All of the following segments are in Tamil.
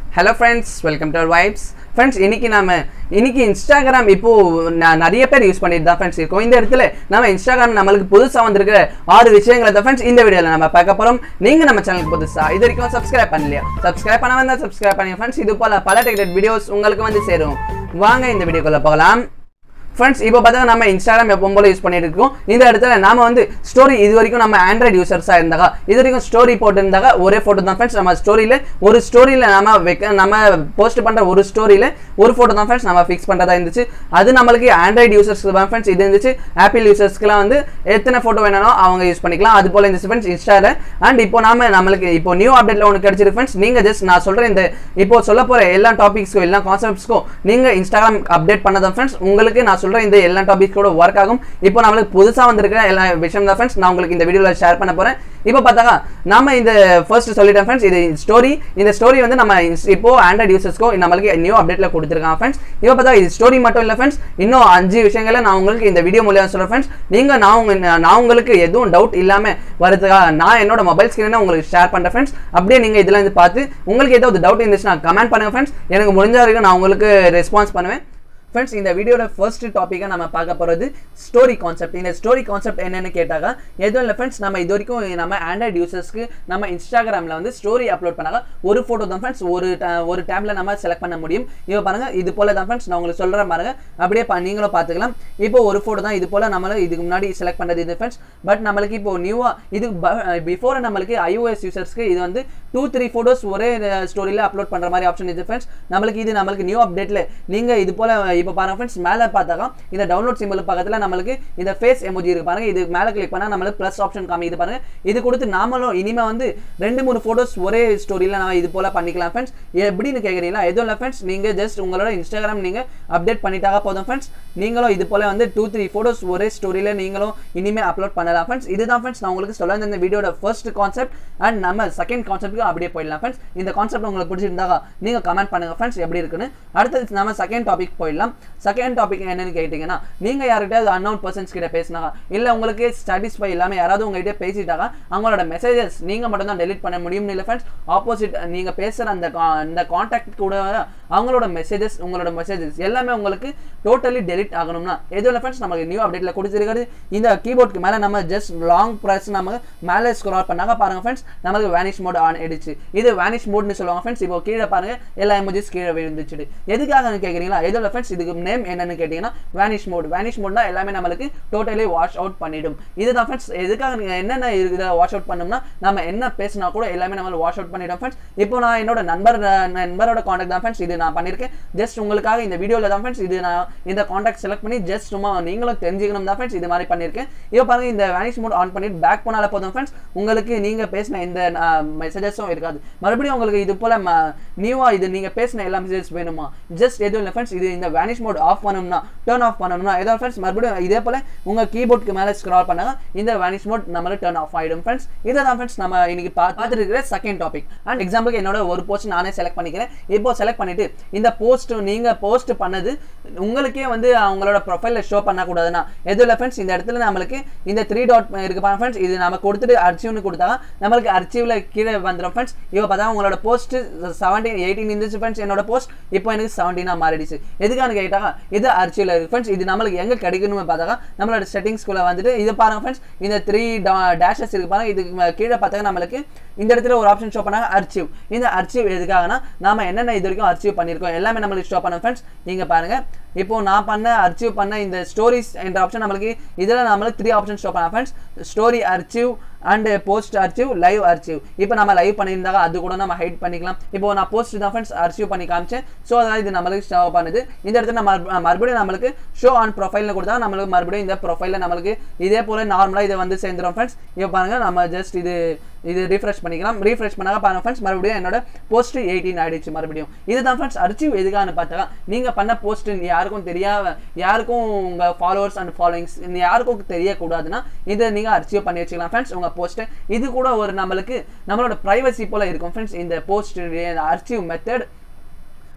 hello friends welcome to our vibes friends இன்னைக்கு நாம இன்னைக்கு இன்ஸ்டாகிராம் இப்போ ந- நிறைய பேர் யூஸ் பண்ணிட்டு தான் ஃப்ரெண்ட்ஸ் இருக்கோம் இந்த இடத்துல நம்ம இன்ஸ்டாகிராம் நம்மளுக்கு புதுசாக வந்திருக்கிற ஆறு விஷயங்களை தான் ஃப்ரெண்ட்ஸ் இந்த வீடியோவில் நம்ம பார்க்க போகிறோம் நீங்கள் நம்ம சேனலுக்கு புதுசா இது வரைக்கும் சப்ஸ்கிரைப் பண்ணலையா சப்ஸ்கிரைப் பண்ண வந்தால் சப்ஸ்கிரைப் பண்ணுங்க ஃப்ரெண்ட்ஸ் இது போல பல டிக்கெட் வீடியோஸ் உங்களுக்கு வந்து சேரும் வாங்க இந்த வீடியோக்குள்ள போகலாம் ஃப்ரெண்ட்ஸ் இப்போ பார்த்தா நம்ம இன்ஸ்டாகிராம் எப்பவும் போல யூஸ் பண்ணிட்டு இருக்கோம் இந்த இடத்துல நாம வந்து ஸ்டோரி இது வரைக்கும் நம்ம ஆண்ட்ராய்டு யூசர்ஸாக இருந்தாங்க இது வரைக்கும் ஸ்டோரி போட்டிருந்தாங்க ஒரே ஃபோட்டோ தான் ஃப்ரெண்ட்ஸ் நம்ம ஸ்டோரியில் ஒரு ஸ்டோரியில் நம்ம வைக்க நம்ம போஸ்ட் பண்ணுற ஒரு ஸ்டோரியில் ஒரு ஃபோட்டோ தான் ஃப்ரெண்ட்ஸ் நம்ம ஃபிக்ஸ் பண்ணுறதா இருந்துச்சு அது நம்மளுக்கு ஆண்ட்ராய்டு யூசர்ஸ்க்கு தான் ஃப்ரெண்ட்ஸ் இது இருந்துச்சு ஆப்பிள் யூசர்ஸ்க்குலாம் வந்து எத்தனை ஃபோட்டோ வேணாலும் அவங்க யூஸ் பண்ணிக்கலாம் அது போல இருந்துச்சு ஃப்ரெண்ட்ஸ் இன்ஸ்டாவில் அண்ட் இப்போ நாம நம்மளுக்கு இப்போ நியூ அப்டேட்ல ஒன்று கிடைச்சிருக்கு ஃப்ரெண்ட்ஸ் நீங்கள் ஜஸ்ட் நான் சொல்கிறேன் இந்த இப்போ சொல்ல போகிற எல்லா டாபிக்ஸ்க்கும் எல்லா கான்செப்ட்ஸ்க்கும் நீங்கள் இன்ஸ்டாகிராம் அப்டேட் பண்ணதான் ஃப்ரெண்ட்ஸ் உங்களுக்கு நான் சொல்கிறேன் இந்த எல்லா டாபிக்ஸோட ஒர்க் ஆகும் இப்போ நம்மளுக்கு புதுசாக வந்திருக்கிற எல்லா விஷயம் தான் ஃப்ரெண்ட்ஸ் நான் உங்களுக்கு இந்த வீடியோவில் ஷேர் பண்ண போகிறேன் இப்போ பார்த்தாக்கா நாம இந்த ஃபர்ஸ்ட் சொல்லிட்டேன் ஃப்ரெண்ட்ஸ் இது ஸ்டோரி இந்த ஸ்டோரி வந்து நம்ம இன்ஸ்- இப்போ ஆண்ட்ராய்டு யூசர்ஸ்க்கும் நம்மளுக்கு நியூ அப்டேட்ல கொடுத்துருக்காங்க ஃப்ரெண்ட்ஸ் இப்போ பார்த்தா இது ஸ்டோரி மட்டும் இல்லை ஃப்ரெண்ட்ஸ் இன்னும் அஞ்சு விஷயங்களை நான் உங்களுக்கு இந்த வீடியோ மூலியம் சொல்கிறேன் ஃப்ரெண்ட்ஸ் நீங்கள் நான் உங்க நான் உங்களுக்கு எதுவும் டவுட் இல்லாமல் வரதுக்காக நான் என்னோட மொபைல் ஸ்க்ரீனை உங்களுக்கு ஷேர் பண்ணுறேன் ஃப்ரெண்ட்ஸ் அப்படியே நீங்கள் இதில் இருந்து பார்த்து உங்களுக்கு ஏதாவது டவுட் இருந்துச்சுன்னா கமெண்ட் பண்ணுங்க ஃப்ரெண்ட்ஸ் எனக்கு முடிஞ்ச வரைக்கும் நான் உங்களுக்கு ரெஸ்பான்ஸ் பண்ணுவேன் ஃப்ரெண்ட்ஸ் இந்த வீடியோட ஃபர்ஸ்ட் டாப்பிக்காக நம்ம பார்க்க போகிறது ஸ்டோரி கான்செப்ட் இந்த ஸ்டோரி கான்செப்ட் என்னன்னு கேட்டாங்க எதுவும் இல்லை ஃப்ரெண்ட்ஸ் நம்ம இது வரைக்கும் நம்ம ஆண்ட்ராய்டு யூசர்ஸ்க்கு நம்ம இன்ஸ்டாகிராமில் வந்து ஸ்டோரி அப்லோட் பண்ணாங்க ஒரு ஃபோட்டோ தான் ஃப்ரெண்ட்ஸ் ஒரு ta- ஒரு டேப்ல நம்ம செலக்ட் பண்ண முடியும் இப்போ பாருங்க இது போல தான் ஃப்ரெண்ட்ஸ் நான் உங்களுக்கு சொல்கிறேன் பாருங்க அப்படியே பா- நீங்களும் பார்த்துக்கலாம் இப்போ ஒரு ஃபோட்டோ தான் இது போல நம்மள இதுக்கு முன்னாடி செலக்ட் பண்ணது இது ஃப்ரெண்ட்ஸ் பட் நம்மளுக்கு இப்போ நியூவாக இது பிஃபோர் நம்மளுக்கு iOS யூசர்ஸ்க்கு இது வந்து டூ த்ரீ ஃபோட்டோஸ் ஒரே ஸ்டோரியில் அப்லோட் பண்ணுற மாதிரி ஆப்ஷன் இது ஃப்ரெண்ட்ஸ் நம்மளுக்கு இது நம்மளுக்கு நியூ அப்டேட்டில் நீங்கள் இது போல இப்போ பாருங்க ஃப்ரெண்ட்ஸ் மேலே பார்த்தாக்கா இந்த டவுன்லோட் சிம்பிள் பக்கத்தில் நம்மளுக்கு இந்த ஃபேஸ் எமோஜி இருக்கு பாருங்க இது மேலே கிளிக் பண்ணால் நம்மளுக்கு ப்ளஸ் ஆப்ஷன் காமிக்குது பாருங்க இது கொடுத்து நாமளும் இனிமே வந்து ரெண்டு மூணு ஃபோட்டோஸ் ஒரே ஸ்டோரியில் நம்ம இது போல பண்ணிக்கலாம் ஃப்ரெண்ட்ஸ் எப்படின்னு கேட்குறீங்களா எதுவும் இல்லை ஃப்ரெண்ட்ஸ் நீங்கள் ஜஸ்ட் உங்களோட இன்ஸ்டாகிராம் நீங்கள் அப்டேட் பண்ணிட்டாக போதும் ஃப்ரெண்ட்ஸ் நீங்களும் இது போல வந்து டூ த்ரீ ஃபோட்டோஸ் ஒரே ஸ்டோரியில் நீங்களும் இனிமேல் அப்லோட் பண்ணலாம் ஃப்ரெண்ட்ஸ் இதுதான் ஃப்ரெண்ட்ஸ் நான் உங்களுக்கு சொல்ல இந்த வீடியோட ஃபர்ஸ்ட் கான்செப்ட் அண்ட் நம்ம செகண்ட் கான்செப்ட்டுக்கு அப்படியே போயிடலாம் ஃப்ரெண்ட்ஸ் இந்த கான்செப்ட் உங்களுக்கு பிடிச்சிருந்தாங்க நீங்கள் கமெண்ட் பண்ணுங்க ஃப்ரெண்ட்ஸ் எப்படி இருக்குன்னு அடுத்தது நம்ம செகண்ட் டாபிக் போயிடலாம் செகண்ட் டாபிக் என்னன்னு கேட்டிங்கன்னா நீங்கள் யார்கிட்டயாவது அன்னவுன் பர்சன்ஸ் கிட்ட பேசினாங்க இல்லை உங்களுக்கு சாட்டிஸ்ஃபை இல்லாமல் யாராவது உங்ககிட்ட பேசிட்டாங்க அவங்களோட மெசேஜஸ் நீங்கள் மட்டும் தான் டெலிட் பண்ண முடியும்னு இல்லை ஃப்ரெண்ட்ஸ் ஆப்போசிட் நீங்கள் பேசுகிற அந்த கா- அந்த காண்டாக்ட் கூட அவங்களோட மெசேஜஸ் உங்களோட மெசேஜஸ் எல்லாமே உங்களுக்கு டோட்டலி டெலிட் ஆகணும்னா எதுவும் இல்லை ஃப்ரெண்ட்ஸ் நமக்கு நியூ அப்டேட்டில் கொடுத்துருக்கிறது இந்த கீபோர்டுக்கு மேலே நம்ம ஜஸ்ட் லாங் ப்ரெஸ் நம்ம மேலே ஸ்க்ரால் பண்ணாங்க பாருங்க ஃப்ரெண்ட்ஸ் நமக்கு வேனிஷ் மோட் ஆன் ஆயிடுச்சு இது வேனிஷ் மோட்னு சொல்லுவாங்க ஃப்ரெண்ட்ஸ் இப்போ கீழே பாருங்க எல்லா எமோஜிஸ் கீழே விழுந்துச்சு எதுக்காக கேட்குறீங்களா எதுவும் இல்லை ஃப்ரெண்ட்ஸ் இதுக்கு நேம் என்னன்னு கேட்டிங்கன்னா வேனிஷ் மோட் வேனிஷ் மோட்னா எல்லாமே நம்மளுக்கு டோட்டலி வாஷ் அவுட் பண்ணிடும் இதுதான் ஃப்ரெண்ட்ஸ் எதுக்காக நீங்கள் என்னென்ன இருக்குது வாஷ் அவுட் பண்ணோம்னா நம்ம என்ன பேசினா கூட எல்லாமே நம்ம வாஷ் அவுட் பண்ணிடும் ஃப்ரெண்ட்ஸ் இப்போ நான் என்னோட நண்பர் நண்பரோட காண்டாக்ட் தான் ஃப்ரெண்ட்ஸ் இது நான் பண்ணியிருக்கேன் ஜஸ்ட் உங்களுக்காக இந்த வீடியோவில் தான் ஃப்ரெண்ட்ஸ் இது நான் இந்த காண்டாக்ட் செலக்ட் பண்ணி ஜஸ்ட் சும்மா நீங்களும் தெரிஞ்சுக்கணும் தான் ஃப்ரெண்ட்ஸ் இது மாதிரி பண்ணியிருக்கேன் இப்போ பாருங்க இந்த வேனிஷ் மோட் ஆன் பண்ணிட்டு பேக் போனால போதும் ஃப்ரெண்ட்ஸ் உங்களுக்கு நீங்கள் பேசின இந்த மெசேஜஸும் இருக்காது மறுபடியும் உங்களுக்கு இது போல நியூவாக இது நீங்கள் பேசின எல்லா மெசேஜஸ் வேணுமா ஜஸ்ட் எதுவும் இல்லை ஃப்ரெண்ட்ஸ் இது இந்த வேனிஷ் மோட் ஆஃப் பண்ணணும்னா டர்ன் ஆஃப் பண்ணணும்னா ஏதோ ஃப்ரெண்ட்ஸ் மறுபடியும் இதே போல உங்கள் கீபோர்டுக்கு மேலே ஸ்க்ரால் பண்ணாங்க இந்த வேனிஷ் மோட் நம்மளுக்கு டர்ன் ஆஃப் ஆகிடும் ஃப்ரெண்ட்ஸ் இதை தான் ஃப்ரெண்ட்ஸ் நம்ம இன்னைக்கு பார்த்துட்டு இருக்கிற செகண்ட் டாபிக் அண்ட் எக்ஸாம்பிளுக்கு என்னோட ஒரு போஸ்ட் நானே செலக்ட் பண்ணிக்கிறேன் இப்போ செலக்ட் பண்ணிட்டு இந்த போஸ்ட் நீங்கள் போஸ்ட் பண்ணது உங்களுக்கே வந்து அவங்களோட ப்ரொஃபைலில் ஷோ பண்ணக்கூடாதுன்னா எதுவும் இல்லை ஃப்ரெண்ட்ஸ் இந்த இடத்துல நம்மளுக்கு இந்த த்ரீ டாட் இருக்கு பாருங்க ஃப்ரெண்ட்ஸ் இது நம்ம கொடுத்துட்டு அர்ச்சிவ்னு கொடுத்தா நம்மளுக்கு அர்ச்சிவில் கீழே வந்துடும் ஃப்ரெண்ட்ஸ் இப்போ பார்த்தா உங்களோட போஸ்ட் செவன்டீன் எயிட்டீன் இருந்துச்சு ஃப்ரெண்ட்ஸ் என்னோட போஸ்ட் இப்போ எனக்கு செவன்டீனாக மாறிடுச்சு எதுக்கான கேட்டாங்க இது அர்ச்சிவில் இருக்கு ஃப்ரெண்ட்ஸ் இது நம்மளுக்கு எங்கே கிடைக்கணும்னு பார்த்தாக்கா நம்மளோட செட்டிங்ஸ்குள்ளே வந்துட்டு இது பாருங்க ஃப்ரெண்ட்ஸ் இந்த த்ரீ டேஷஸ் இருக்கு பாருங்க இதுக்கு மே- கீழே பார்த்தாக்க நம்மளுக்கு இந்த இடத்துல ஒரு ஆப்ஷன் ஷோ பண்ணாங்க அர்ச்சிவ் இந்த அர்ச்சிவ் எதுக்காகனா நாம என்னென்ன இது வரைக்கும் அர்ச்சிவ் பண்ணியிருக்கோம் எல்லாமே நம்மளுக்கு ஷோ பண்ண ஃப்ரெண்ட்ஸ் நீங்க பாருங்க இப்போ நான் பண்ண அர்ச்சிவ் பண்ண இந்த ஸ்டோரிஸ் என்ற ஆப்ஷன் நம்மளுக்கு இதில் நம்மளுக்கு த்ரீ ஆப்ஷன் ஷோ பண்ண friends story archive and post archive live archive இப்போ நம்ம லைவ் பண்ணியிருந்தாங்க அது கூட நம்ம ஹைட் பண்ணிக்கலாம் இப்போ நான் போஸ்ட் தான் ஃப்ரெண்ட்ஸ் அர்ச்சிவ் பண்ணி காமிச்சேன் ஸோ அதாவது இது நம்மளுக்கு ஷோ பண்ணுது இந்த இடத்துல நம்ம மறு- மறுபடியும் நம்மளுக்கு ஷோ ஆன் ப்ரொஃபைல்னு கொடுத்தா நம்மளுக்கு மறுபடியும் இந்த ப்ரொஃபைலில் நம்மளுக்கு இதே போல நார்மலாக இதை வந்து சேர்ந்துடும் ஃப்ரெண்ட்ஸ் இப்போ பாருங்க நம்ம ஜஸ்ட் இது இது ரீஃப்ரெஷ் பண்ணிக்கலாம் ரீஃப்ரெஷ் பண்ணாங்க பாருங்க ஃப்ரெண்ட்ஸ் மறுபடியும் என்னோட போஸ்ட் எயிட்டீன் ஆயிடுச்சு மறுபடியும் இதுதான் ஃப்ரெண்ட்ஸ் அர்ச்சிவ் எதுக்கான்னு பார்த்தா நீங்கள் பண்ண போஸ்ட் யாருக்கும் தெரியாம யாருக்கும் உங்கள் ஃபாலோவர்ஸ் அண்ட் ஃபாலோயிங்ஸ் யாருக்கும் தெரியக்கூடாதுன்னா இதை நீங்கள் அர்ச்சிவ் பண்ணி வச்சுக்கலாம் ஃப்ரெண்ட்ஸ் உங்கள் போஸ்ட்டு இது கூட ஒரு நம்மளுக்கு நம்மளோட ப்ரைவசி போல இருக்கும் ஃப்ரெண்ட்ஸ் இந்த போஸ்ட் அர்ச்சிவ் மெத்தட்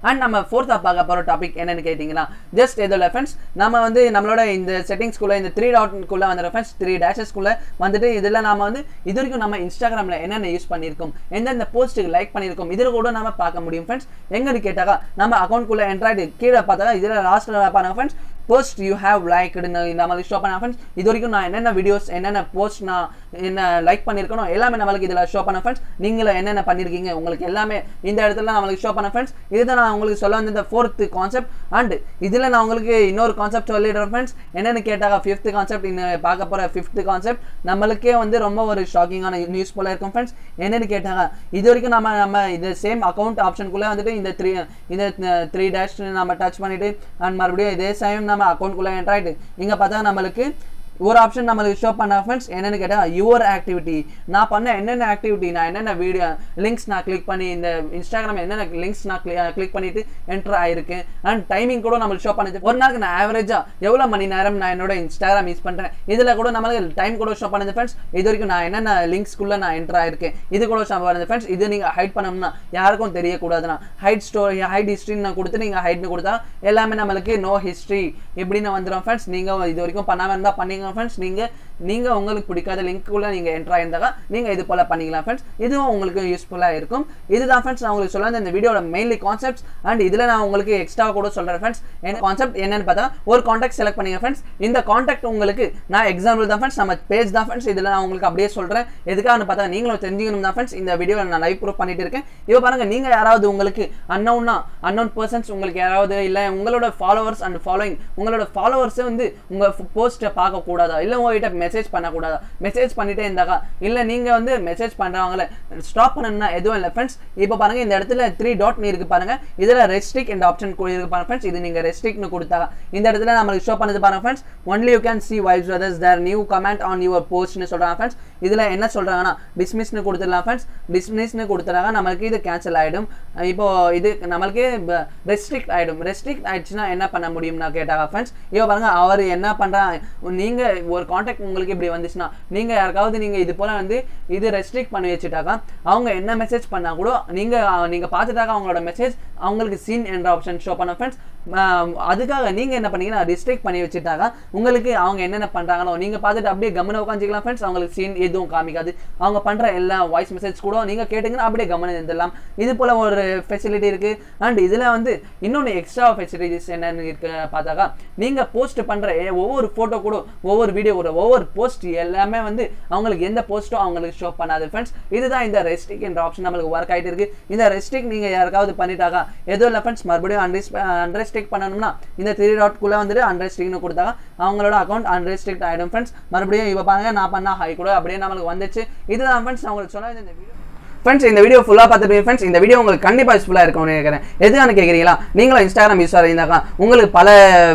அண்ட் நம்ம ஃபோர்த்தாக பார்க்க போகிற டாபிக் என்னன்னு கேட்டிங்கன்னா ஜஸ்ட் எதில் ஃப்ரெண்ட்ஸ் நம்ம வந்து நம்மளோட இந்த செட்டிங்ஸ்குள்ளே இந்த த்ரீ டாட்குள்ளே வந்துடும் ஃப்ரெண்ட்ஸ் த்ரீ டேஷஸ்க்குள்ளே வந்துட்டு இதில் நாம வந்து இது வரைக்கும் நம்ம இன்ஸ்டாகிராமில் என்னென்ன யூஸ் பண்ணியிருக்கோம் எந்தெந்த போஸ்ட்டுக்கு லைக் பண்ணியிருக்கோம் இதில் கூட நம்ம பார்க்க முடியும் ஃப்ரெண்ட்ஸ் எங்கன்னு கேட்டாக்கா நம்ம அக்கௌண்ட்குள்ளே என்ட்ராய்டு கீழே பார்த்தா இதில் லாஸ்ட்டில் பாருங்க ஃப்ரெண்ட்ஸ் போஸ்ட் யூ ஹேவ் லைக்டுன்னு இந்த மாதிரி ஷோ பண்ண ஃப்ரெண்ட்ஸ் இது வரைக்கும் நான் என்னென்ன வீடியோஸ் என்னென்ன போஸ்ட் நான் என்ன லைக் பண்ணியிருக்கணும் எல்லாமே நம்மளுக்கு இதில் ஷோ பண்ண ஃப்ரெண்ட்ஸ் நீங்களும் என்னென்ன பண்ணியிருக்கீங்க உங்களுக்கு எல்லாமே இந்த இடத்துல நம்மளுக்கு ஷோ பண்ண ஃப்ரெண்ட்ஸ் இதுதான் நான் உங்களுக்கு சொல்ல வந்த இந்த ஃபோர்த்து கான்செப்ட் அண்ட் இதில் நான் உங்களுக்கு இன்னொரு கான்செப்ட் சொல்லிடுறேன் ஃப்ரெண்ட்ஸ் என்னென்னு கேட்டாங்க ஃபிஃப்த் கான்செப்ட் இன்னும் பார்க்க போகிற ஃபிஃப்த் கான்செப்ட் நம்மளுக்கே வந்து ரொம்ப ஒரு ஷாக்கிங்கான நியூஸ் போல இருக்கும் ஃப்ரெண்ட்ஸ் என்னென்னு கேட்டாங்க இது வரைக்கும் நம்ம நம்ம இந்த சேம் அக்கௌண்ட் ஆப்ஷனுக்குள்ளே வந்துட்டு இந்த த்ரீ இந்த த்ரீ டேஷ் நம்ம டச் பண்ணிவிட்டு அண்ட் மறுபடியும் இதே சேம் நம்ம அக்கௌண்ட்குள்ளே என்ட்ராய்ட்டு இங்கே பார்த்தா நம்மளுக்கு ஒரு ஆப்ஷன் நம்மளுக்கு ஷோ பண்ண ஃப்ரெண்ட்ஸ் என்னென்னு கேட்டால் யுவர் ஆக்டிவிட்டி நான் பண்ண என்னென்ன ஆக்டிவிட்டி நான் என்னென்ன வீடியோ லிங்க்ஸ் நான் கிளிக் பண்ணி இந்த இன்ஸ்டாகிராம் என்னென்ன லிங்க்ஸ் நான் கிளிக் பண்ணிட்டு என்டர் ஆயிருக்கேன் அண்ட் டைமிங் கூட நம்மளுக்கு ஷோ பண்ணுது ஒரு நாளுக்கு நான் ஆவரேஜாக எவ்வளோ மணி நேரம் நான் என்னோட இன்ஸ்டாகிராம் யூஸ் பண்ணுறேன் இதில் கூட நம்மளுக்கு டைம் கூட ஷோ பண்ணுது ஃப்ரெண்ட்ஸ் இது வரைக்கும் நான் என்னென்ன லிங்க்ஸ்க்குள்ளே நான் என்டர் ஆயிருக்கேன் இது கூட ஷோ பண்ணுது ஃப்ரெண்ட்ஸ் இது நீங்கள் ஹைட் பண்ணணும்னா யாருக்கும் தெரியக்கூடாதுன்னா ஹைட் ஸ்டோரி ஹைட் ஹிஸ்ட்ரின்னு நான் கொடுத்து நீங்கள் ஹைட்னு கொடுத்தா எல்லாமே நம்மளுக்கு நோ ஹிஸ்ட்ரி இப்படின்னு வந்துடும் ஃப்ரெண்ட்ஸ் நீங்கள் இது வரைக்கும் பண்ணாமல் இருந்தால் பண்ணீங்க ஃப்ரெண்ட்ஸ் நீங்கள் நீங்கள் உங்களுக்கு பிடிக்காத லிங்க்குள்ளே நீங்கள் என்ட்ரு ஆயிருந்தாக்கா நீங்கள் இது போல் பண்ணிக்கலாம் ஃப்ரெண்ட்ஸ் இதுவும் உங்களுக்கு யூஸ்ஃபுல்லாக இருக்கும் இதுதான் ஃப்ரெண்ட்ஸ் நான் உங்களுக்கு சொல்ல இந்த வீடியோட மெயின்லி கான்செப்ட்ஸ் அண்ட் இதில் நான் உங்களுக்கு எக்ஸ்ட்ரா கூட சொல்கிறேன் ஃப்ரெண்ட்ஸ் என்ன கான்செப்ட் என்னன்னு பார்த்தா ஒரு காண்டாக்ட் செலக்ட் பண்ணிங்க ஃப்ரெண்ட்ஸ் இந்த காண்டாக்ட் உங்களுக்கு நான் எக்ஸாம்பிள் தான் ஃப்ரெண்ட்ஸ் நம்ம பேஜ் தான் ஃப்ரெண்ட்ஸ் இதில் நான் உங்களுக்கு அப்படியே சொல்கிறேன் எதுக்காக பார்த்தா நீங்களும் தெரிஞ்சுக்கணும் தான் ஃப்ரெண்ட்ஸ் இந்த வீடியோ நான் லைவ் ப்ரூவ் பண்ணிட்டு இருக்கேன் இப்போ பாருங்கள் நீங்கள் யாராவது உங்களுக்கு அன்னவுன்னா அன்னவுன் பர்சன்ஸ் உங்களுக்கு யாராவது இல்லை உங்களோட ஃபாலோவர்ஸ் அண்ட் ஃபாலோயிங் உங்களோட ஃபாலோவர்ஸை வந்து உங்கள் போஸ்ட்டை பார்க்கக்கூடாதா இல்லை உங்ககிட்ட மெசேஜ் பண்ணக்கூடாதா மெசேஜ் பண்ணிட்டே இருந்தாக்கா இல்லை நீங்கள் வந்து மெசேஜ் பண்ணுறவங்கள ஸ்டாப் பண்ணணும்னா எதுவும் இல்லை ஃப்ரெண்ட்ஸ் இப்போ பாருங்கள் இந்த இடத்துல த்ரீ டாட் நீ இருக்கு பாருங்கள் இதில் ரெஸ்ட்ரிக் இந்த ஆப்ஷன் இருக்கு பாருங்க ஃப்ரெண்ட்ஸ் இது நீங்கள் ரெஸ்ட்ரிக்னு கொடுத்தாங்க இந்த இடத்துல நம்மளுக்கு ஷோ பண்ணுது பாருங்க friends only you can see wise brothers their new comment on your போஸ்ட்னு சொல்கிறாங்க ஃப்ரெண்ட்ஸ் இதில் என்ன சொல்கிறாங்கன்னா டிஸ்மிஸ்னு கொடுத்துடலாம் ஃப்ரெண்ட்ஸ் டிஸ்மிஸ்னு கொடுத்துறாங்க நம்மளுக்கு இது கேன்சல் ஆகிடும் இப்போ இது நம்மளுக்கு ரெஸ்ட்ரிக்ட் ஆகிடும் ரெஸ்ட்ரிக்ட் ஆயிடுச்சுன்னா என்ன பண்ண முடியும்னா கேட்டாங்க ஃப்ரெண்ட்ஸ் இப்போ பாருங்க அவர் என்ன பண்ணுறாங்க நீங்கள் ஒரு காண்டாக்ட் உங்களுக்கு இப்படி வந்துச்சுன்னா நீங்கள் யாருக்காவது நீங்கள் இது போல் வந்து இது ரெஸ்ட்ரிக்ட் பண்ணி வச்சுட்டாக்கா அவங்க என்ன மெசேஜ் பண்ணால் கூட நீங்கள் நீங்கள் பார்த்துட்டாக்க அவங்களோட மெசேஜ் அவங்களுக்கு சீன் என்ற ஆப்ஷன் ஷோ பண்ண ஃப்ரெண்ட்ஸ் அதுக்காக நீங்கள் என்ன பண்ணீங்கன்னா ரெஸ்ட்ரிக்ட் பண்ணி வச்சுட்டாக்கா உங்களுக்கு அவங்க என்னென்ன பண்ணுறாங்களோ நீங்கள் பார்த்துட்டு அப்படியே கவனம் உட்காந்துக்கலாம் ஃப்ரெண்ட்ஸ் அவங்களுக்கு சீன் எதுவும் காமிக்காது அவங்க பண்ணுற எல்லா வாய்ஸ் மெசேஜ் கூட நீங்கள் கேட்டிங்கன்னா அப்படியே கவனம் இருந்துடலாம் இது போல் ஒரு ஃபெசிலிட்டி இருக்குது அண்ட் இதில் வந்து இன்னொன்று எக்ஸ்ட்ரா ஃபெசிலிட்டிஸ் என்னென்னு இருக்கு பார்த்தாக்கா நீங்கள் போஸ்ட் பண்ணுற ஒவ்வொரு ஃபோட்டோ கூட ஒவ்வொரு வீடியோ கூட ஒவ்வொரு போஸ்ட் எல்லாமே வந்து அவங்களுக்கு எந்த போஸ்ட்டோ அவங்களுக்கு ஷோ பண்ணாது ஃப்ரெண்ட்ஸ் இதுதான் இந்த ரெஸ்ட்ரிக் என்ற ஆப்ஷன் நம்மளுக்கு ஒர்க் ஆகிட்டு இருக்கு இந்த ரெஸ்ட்ரிக் நீங்கள் யாருக்காவது பண்ணிட்டாக்கா எதுவும் இல்லை ஃப்ரெண்ட்ஸ் மறுபடியும் அன்ரெஸ் அன்ரெஸ்ட்ரிக் பண்ணணும்னா இந்த த்ரீ டாட்குள்ளே வந்துட்டு அன்ரெஸ்ட்ரிக்னு கொடுத்தாங்க அவங்களோட அக்கௌண்ட் அன்ரெஸ்ட்ரிக்ட் ஆகிடும் ஃப்ரெண்ட்ஸ் மறுபடியும் இப்போ பாருங்க நான் பண்ண ஹை கூட அப்படியே நம்மளுக்கு வந்துச்சு இதுதான் ஃப்ரெண்ட்ஸ் நான் உங்களுக்கு சொல்ல இந்த வீடியோ ஃப்ரெண்ட்ஸ் இந்த வீடியோ ஃபுல்லாக பார்த்துட்டு ஃப்ரெண்ட்ஸ் இந்த வீடியோ உங்களுக்கு கண்டிப்பாக யூஸ்ஃபுல்லாக இருக்கும்னு நினைக்கிறேன் எதுக்கான கேட்குறீங்களா நீங்களும் இன்ஸ்டாகிராம் யூஸ் இருந்தாக்கா உங்களுக்கு பல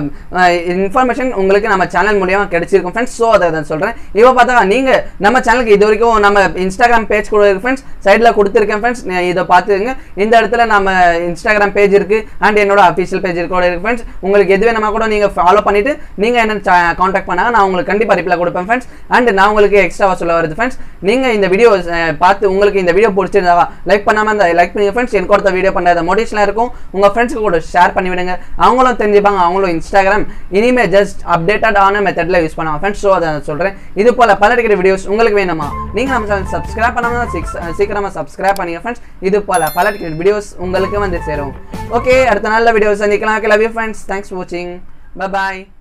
இன்ஃபர்மேஷன் உங்களுக்கு நம்ம சேனல் மூலியமாக கிடைச்சிருக்கும் ஃப்ரெண்ட்ஸ் ஸோ அதை நான் சொல்கிறேன் இப்போ பார்த்தா நீங்கள் நம்ம சேனலுக்கு இது வரைக்கும் நம்ம இன்ஸ்டாகிராம் பேஜ் கூட இருக்கு ஃப்ரெண்ட்ஸ் சைடில் கொடுத்துருக்கேன் ஃப்ரெண்ட்ஸ் இதை பார்த்துங்க இந்த இடத்துல நம்ம இன்ஸ்டாகிராம் பேஜ் இருக்குது அண்ட் என்னோட அஃபிஷியல் பேஜ் கூட இருக்குது ஃப்ரெண்ட்ஸ் உங்களுக்கு எது வேணுமா கூட நீங்கள் ஃபாலோ பண்ணிவிட்டு நீங்கள் என்ன காண்டாக்ட் பண்ணாங்க நான் உங்களுக்கு கண்டிப்பாக ரிப்ளை கொடுப்பேன் ஃப்ரெண்ட்ஸ் அண்ட் நான் உங்களுக்கு எக்ஸ்ட்ராவாக சொல்ல வருது ஃப்ரெண்ட்ஸ் நீங்கள் இந்த வீடியோ பார்த்து உங்களுக்கு இந்த வீடியோ பிடிச்சிருந்தா லைக் பண்ணாமல் இந்த லைக் பண்ணி ஃப்ரெண்ட்ஸ் எனக்கு ஒருத்த வீடியோ பண்ணுற மோட்டிவேஷனாக இருக்கும் உங்கள் ஃப்ரெண்ட்ஸுக்கு கூட ஷேர் பண்ணி விடுங்க அவங்களும் தெரிஞ்சுப்பாங்க அவங்களும் இன்ஸ்டாகிராம் இனிமே ஜஸ்ட் அப்டேட்டட் ஆன மெத்தடில் யூஸ் பண்ணுவாங்க ஃப்ரெண்ட்ஸ் ஸோ அதை சொல்கிறேன் இது போல் பல இருக்கிற வீடியோஸ் உங்களுக்கு வேணுமா நீங்கள் நம்ம சேனல் சப்ஸ்கிரைப் பண்ணாமல் சிக்ஸ் சீக்கிரமாக சப்ஸ்கிரைப் பண்ணிங்க ஃப்ரெண்ட்ஸ் இது போல் பல இருக்கிற வீடியோஸ் உங்களுக்கு வந்து சேரும் ஓகே அடுத்த நல்ல வீடியோஸ் சந்திக்கலாம் love you friends thanks for வாட்சிங் பை பாய்